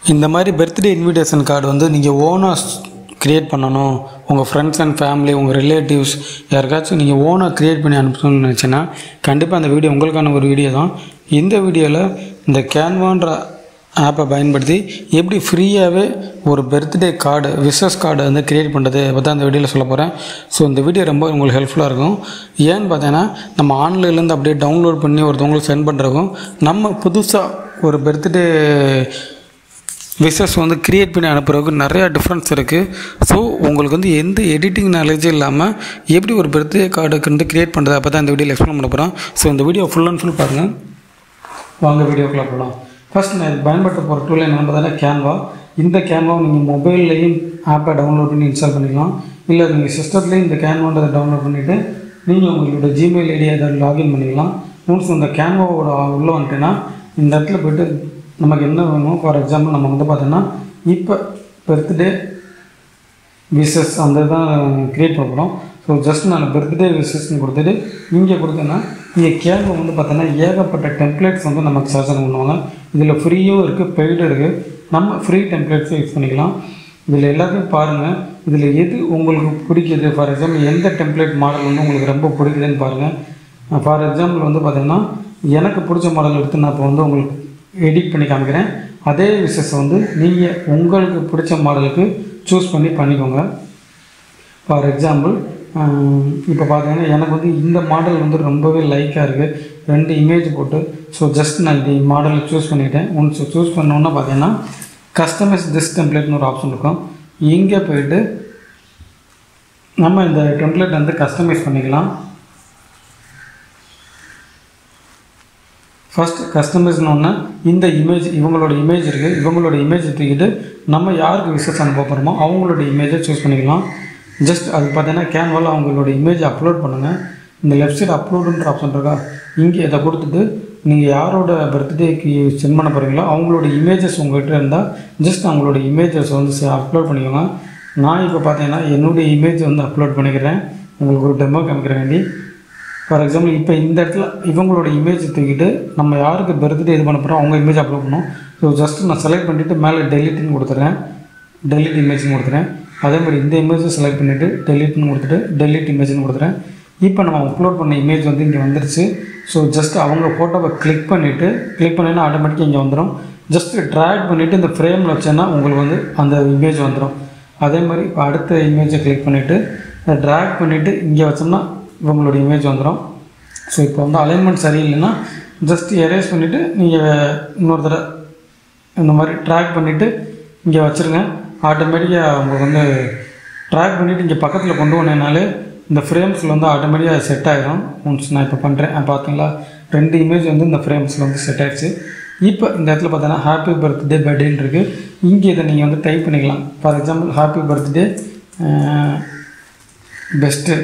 இந்த மாதிரி birthday invitation card வந்து நீங்கள் ஓனாக க்ரியேட் பண்ணணும் உங்கள் ஃப்ரெண்ட்ஸ் அண்ட் ஃபேமிலி உங்கள் ரிலேட்டிவ்ஸ் யாருக்காச்சும் நீங்கள் ஓனாக க்ரியேட் பண்ணி அனுப்பணும்னு நினச்சின்னா கண்டிப்பாக அந்த வீடியோ உங்களுக்கான ஒரு வீடியோ தான் இந்த வீடியோவில் இந்த கேன்வான்ற ஆப்பை பயன்படுத்தி எப்படி ஃப்ரீயாகவே ஒரு பர்த்டே கார்டு விசஸ் கார்டு வந்து க்ரியேட் பண்ணுறது பற்றி அந்த வீடியோவில் சொல்ல போகிறேன் ஸோ இந்த வீடியோ ரொம்ப உங்களுக்கு ஹெல்ப்ஃபுல்லாக இருக்கும் ஏன்னு பார்த்தீங்கன்னா நம்ம ஆன்லைன்லேருந்து அப்படியே டவுன்லோட் பண்ணி ஒருத்தவங்களுக்கு சென்ட் பண்ணுறதுக்கும் நம்ம புதுசாக ஒரு பர்த்டே விஷஸ் வந்து க்ரியேட் பண்ணி அனுப்புறதுக்கு நிறையா டிஃப்ரென்ஸ் இருக்குது ஸோ உங்களுக்கு வந்து எந்த எடிட்டிங் நாலேஜும் இல்லாமல் எப்படி ஒரு பர்த்டே கார்டுக்கு வந்து க்ரியேட் பண்ணுறது அப்போ தான் இந்த வீடியோவில் எக்ஸ்பிளைன் பண்ண போகிறோம் ஸோ இந்த வீடியோ ஃபுல் அண்ட் ஃபுல் பாருங்கள் வாங்க வீடியோக்குள்ளே போகலாம் ஃபர்ஸ்ட் நான் இது பயன்படுத்த போகிற டூல் என்ன பார்த்தீங்கன்னா கேன்வா இந்த கேன்வாவை நீங்கள் மொபைல்லையும் ஆப்பை டவுன்லோட் பண்ணி இன்ஸ்டால் பண்ணிக்கலாம் இல்லை நீங்கள் சிஸ்டத்துலேயும் இந்த கேன்வான்றதை டவுன்லோட் பண்ணிவிட்டு நீங்கள் உங்களோட ஜிமெயில் ஐடியை அதை லாகின் பண்ணிக்கலாம் ஒன்ஸ் இந்த கேன்வாவோட உள்ளே வந்துட்டுன்னா இந்த இடத்துல போய்ட்டு நமக்கு என்ன வேணும் ஃபார் எக்ஸாம்பிள் நம்ம வந்து பார்த்தோன்னா இப்போ பர்த்டே விசஸ் அந்த தான் க்ரியேட் பண்ண போகிறோம் ஸோ ஜஸ்ட் நான் பர்த்டே விசஸ்ன்னு கொடுத்துட்டு இங்கே கொடுத்தேன்னா இங்கே கேள்வி வந்து பார்த்தோன்னா ஏகப்பட்ட டெம்ப்ளேட்ஸ் வந்து நமக்கு சஜன் பண்ணுவாங்க இதில் ஃப்ரீயும் இருக்குது பெய்டும் இருக்குது நம்ம ஃப்ரீ டெம்ப்ளேட்ஸை யூஸ் பண்ணிக்கலாம் இதில் எல்லாத்தையும் பாருங்கள் இதில் எது உங்களுக்கு பிடிக்குது ஃபார் எக்ஸாம்பிள் எந்த டெம்ப்ளேட் மாடல் வந்து உங்களுக்கு ரொம்ப பிடிக்குதுன்னு பாருங்கள் ஃபார் எக்ஸாம்பிள் வந்து பார்த்தீங்கன்னா எனக்கு பிடிச்ச மாடல் எடுத்து நான் இப்போ வந்து உங்களுக்கு எடிட் பண்ணி காமிக்கிறேன் அதே விஷயத்தை வந்து நீங்கள் உங்களுக்கு பிடிச்ச மாடலுக்கு சூஸ் பண்ணி பண்ணிக்கோங்க ஃபார் எக்ஸாம்பிள் இப்போ பார்த்தீங்கன்னா எனக்கு வந்து இந்த மாடல் வந்து ரொம்பவே லைக்காக இருக்குது ரெண்டு இமேஜ் போட்டு ஸோ ஜஸ்ட் நான் இந்த மாடலை சூஸ் பண்ணிட்டேன் ஒன்ஸ் சூஸ் பண்ணோன்னா பார்த்தீங்கன்னா கஸ்டமைஸ் திஸ் டெம்ப்ளேட்னு ஒரு ஆப்ஷன் இருக்கும் இங்கே போயிட்டு நம்ம இந்த டெம்ப்ளேட் வந்து கஸ்டமைஸ் பண்ணிக்கலாம் ஃபஸ்ட் கஸ்டமைஸ்னு இந்த இமேஜ் இவங்களோட இமேஜ் இருக்குது இவங்களோட இமேஜ் தூக்கிட்டு நம்ம யாருக்கு விசஸ் அனுப்ப போகிறோமோ அவங்களோட இமேஜை சூஸ் பண்ணிக்கலாம் ஜஸ்ட் அது பார்த்தீங்கன்னா கேன்வால் அவங்களோட இமேஜ் அப்லோட் பண்ணுங்கள் இந்த லெஃப்ட் சைடு அப்லோடுன்ற ஆப்ஷன் இருக்கா இங்கே இதை கொடுத்துட்டு நீங்கள் யாரோட பர்த்டேக்கு சென்ட் பண்ண போகிறீங்களோ அவங்களோட இமேஜஸ் உங்கள்கிட்ட இருந்தால் ஜஸ்ட் அவங்களோட இமேஜஸ் வந்து அப்லோட் பண்ணிக்கோங்க நான் இப்போ பார்த்தீங்கன்னா என்னுடைய இமேஜ் வந்து அப்லோட் பண்ணிக்கிறேன் உங்களுக்கு ஒரு டெமோ காமிக்கிற வேண்டி ஃபார் எக்ஸாம்பிள் இப்போ இந்த இடத்துல இவங்களோட இமேஜ் தூக்கிட்டு நம்ம யாருக்கு பர்த்டே இது பண்ண போகிறோம் அவங்க இமேஜ் அப்லோட் பண்ணணும் ஸோ ஜஸ்ட் நான் செலக்ட் பண்ணிவிட்டு மேலே டெலிட்னு கொடுத்துறேன் டெலிட் இமேஜ்னு கொடுத்துறேன் அதே மாதிரி இந்த இமேஜை செலக்ட் பண்ணிவிட்டு டெலிட்னு கொடுத்துட்டு டெலிட் இமேஜ்னு கொடுத்துறேன் இப்போ நம்ம அப்லோட் பண்ண இமேஜ் வந்து இங்கே வந்துருச்சு ஸோ ஜஸ்ட் அவங்க ஃபோட்டோவை கிளிக் பண்ணிவிட்டு கிளிக் பண்ணினா ஆட்டோமேட்டிக்காக இங்கே வந்துடும் ஜஸ்ட் ட்ராக் பண்ணிவிட்டு இந்த ஃப்ரேமில் வச்சேன்னா உங்களுக்கு வந்து அந்த இமேஜ் வந்துடும் அதே மாதிரி இப்போ அடுத்த இமேஜை கிளிக் பண்ணிவிட்டு அதை ட்ராக் பண்ணிவிட்டு இங்கே வச்சோம்னா இவங்களோட இமேஜ் வந்துடும் ஸோ இப்போ வந்து அலைன்மெண்ட் சரியில்லைன்னா ஜஸ்ட் எரேஸ் பண்ணிவிட்டு நீங்கள் இன்னொரு தடவை இந்த மாதிரி ட்ராக் பண்ணிவிட்டு இங்கே வச்சுருங்க ஆட்டோமேட்டிக்காக உங்களுக்கு வந்து ட்ராக் பண்ணிவிட்டு இங்கே பக்கத்தில் கொண்டு வந்தேனாலே இந்த ஃப்ரேம்ஸில் வந்து ஆட்டோமேட்டிக்காக செட் ஆகிடும் ஒன்ஸ் நான் இப்போ பண்ணுறேன் பார்த்தீங்களா ரெண்டு இமேஜ் வந்து இந்த ஃப்ரேம்ஸில் வந்து செட் ஆகிடுச்சு இப்போ இந்த இடத்துல பார்த்தீங்கன்னா ஹாப்பி பர்த்டே பர்த்டேன்னு இருக்குது இங்கே இதை நீங்கள் வந்து டைப் பண்ணிக்கலாம் for example happy birthday best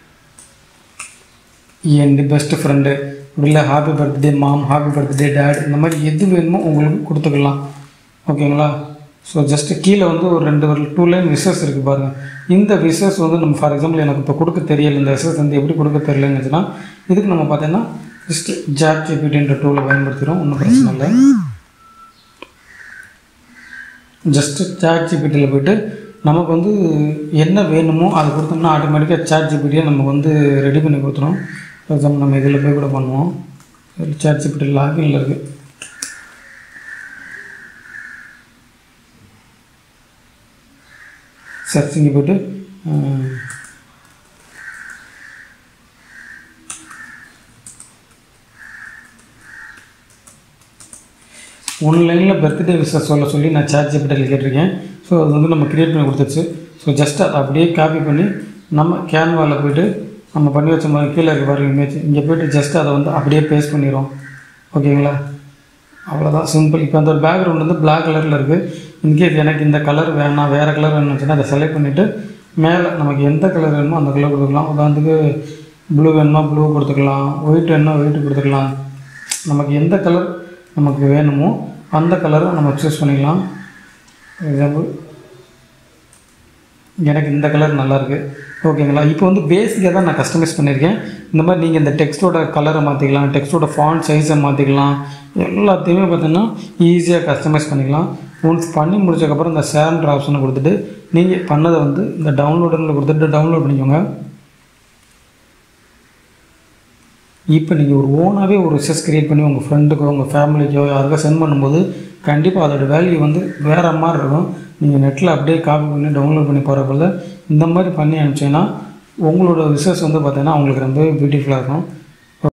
என் பெஸ்ட் ஃப்ரெண்டு இல்லை happy birthday mom happy birthday dad இந்த மாதிரி எது வேணுமோ உங்களுக்கு கொடுத்துக்கலாம் ஓகேங்களா ஸோ ஜஸ்ட்டு கீழே வந்து ஒரு ரெண்டு ஒரு டூ லைன் விசஸ் இருக்குது பாருங்கள் இந்த விசஸ் வந்து நம்ம ஃபார் எக்ஸாம்பிள் எனக்கு இப்போ கொடுக்க தெரியல இந்த விசஸ் வந்து எப்படி கொடுக்க தெரியலன்னு இதுக்கு நம்ம பார்த்தீங்கன்னா ஜஸ்ட் ஜாப் ஜிபிடின்ற டூலை பயன்படுத்துகிறோம் ஒன்றும் பிரச்சனை இல்லை ஜஸ்ட்டு சாட் ஜிபிடியில் போய்ட்டு நமக்கு வந்து என்ன வேணுமோ அது கொடுத்தோம்னா ஆட்டோமேட்டிக்காக சாட் ஜிபிடியை நமக்கு வந்து ரெடி பண்ணி கொடுத்துரும் ஃபார் எக்ஸாம்பிள் நம்ம இதில் போய் கூட பண்ணுவோம் சாட் ஜிபிடி லாகின்ல இருக்குது சர்ச்சிங்க போய்ட்டு ஆன்லைனில் பர்த்டே விஷஸ் சொல்ல சொல்லி நான் சாட் ஜிபிட்டியில் கேட்டிருக்கேன் ஸோ அது வந்து நம்ம க்ரியேட் பண்ணி கொடுத்துருச்சு ஸோ ஜஸ்ட் அதை அப்படியே காப்பி பண்ணி நம்ம கேன்வாவில் போய்ட்டு நம்ம பண்ணி வச்ச மாதிரி கீழே இருக்க பாருங்க இமேஜ் இங்கே போய்ட்டு ஜஸ்ட் அதை வந்து அப்படியே பேஸ்ட் பண்ணிடுவோம் ஓகேங்களா அவ்வளோதான் சிம்பிள் இப்போ அந்த ஒரு பேக்ரவுண்ட் வந்து பிளாக் கலரில் இருக்குது இன்கேஸ் எனக்கு இந்த கலர் வேணாம் வேறு கலர் வேணும்னு அதை செலக்ட் பண்ணிவிட்டு மேலே நமக்கு எந்த கலர் வேணுமோ அந்த கலர் கொடுத்துக்கலாம் உதாரணத்துக்கு ப்ளூ வேணுமா ப்ளூ கொடுத்துக்கலாம் ஒயிட் வேணுமா ஒயிட் கொடுத்துக்கலாம் நமக்கு எந்த கலர் நமக்கு வேணுமோ அந்த கலரை நம்ம சூஸ் பண்ணிக்கலாம் எக்ஸாம்பிள் எனக்கு இந்த கலர் நல்லாயிருக்கு ஓகேங்களா இப்போ வந்து பேசிக்காக தான் நான் கஸ்டமைஸ் பண்ணியிருக்கேன் இந்த மாதிரி நீங்கள் இந்த டெக்ஸ்ட்டோட கலரை மாற்றிக்கலாம் டெக்ஸ்ட்டோட ஃபாண்ட் சைஸை மாற்றிக்கலாம் எல்லாத்தையுமே பார்த்தீங்கன்னா ஈஸியாக கஸ்டமைஸ் பண்ணிக்கலாம் ஒன்ஸ் பண்ணி முடிச்சதுக்கப்புறம் இந்த ஷேர்ன்ற ஆப்ஷனை கொடுத்துட்டு நீங்கள் பண்ணதை வந்து இந்த டவுன்லோடுன்னு கொடுத்துட்டு டவுன்லோட் பண்ணிக்கோங்க இப்போ நீங்கள் ஒரு ஓனாகவே ஒரு ரிசர்ச் க்ரியேட் பண்ணி உங்கள் ஃப்ரெண்டுக்கோ உங்கள் ஃபேமிலிக்கோ யாருக்கோ சென்ட் பண்ணும்போது கண்டிப்பாக அதோட வேல்யூ வந்து வேறு மாதிரி இருக்கும் நீங்கள் நெட்டில் அப்படியே காப்பி பண்ணி டவுன்லோட் பண்ணி போகிறப்பல இந்த மாதிரி பண்ணி அனுப்பிச்சிங்கன்னா உங்களோட ரிசர்ச் வந்து பார்த்தீங்கன்னா அவங்களுக்கு ரொம்பவே பியூட்டிஃபுல்லாக இருக்கும்